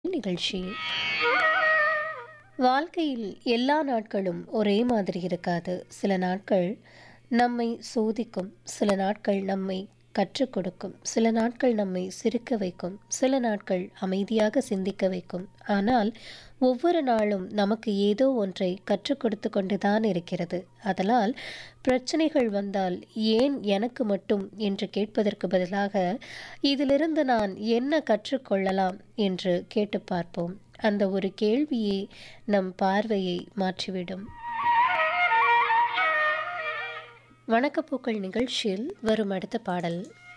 நிகழ்ச்சி வாழ்க்கையில் எல்லா நாட்களும் ஒரே மாதிரி இருக்காது சில நாட்கள் நம்மை சோதிக்கும் சில நாட்கள் நம்மை கற்றுக் கொடுக்கும் சில நாட்கள் நம்மை சிரிக்க வைக்கும் சில நாட்கள் அமைதியாக சிந்திக்க வைக்கும் ஆனால் ஒவ்வொரு நாளும் நமக்கு ஏதோ ஒன்றை கற்றுக் கொடுத்து கொண்டுதான் இருக்கிறது அதனால் பிரச்சனைகள் வந்தால் ஏன் எனக்கு மட்டும் என்று கேட்பதற்கு பதிலாக இதிலிருந்து நான் என்ன கற்றுக்கொள்ளலாம் என்று கேட்டு பார்ப்போம் அந்த ஒரு கேள்வியே நம் பார்வையை மாற்றிவிடும் வணக்கப்பூக்கள் நிகழ்ச்சியில் வரும் அடுத்த பாடல்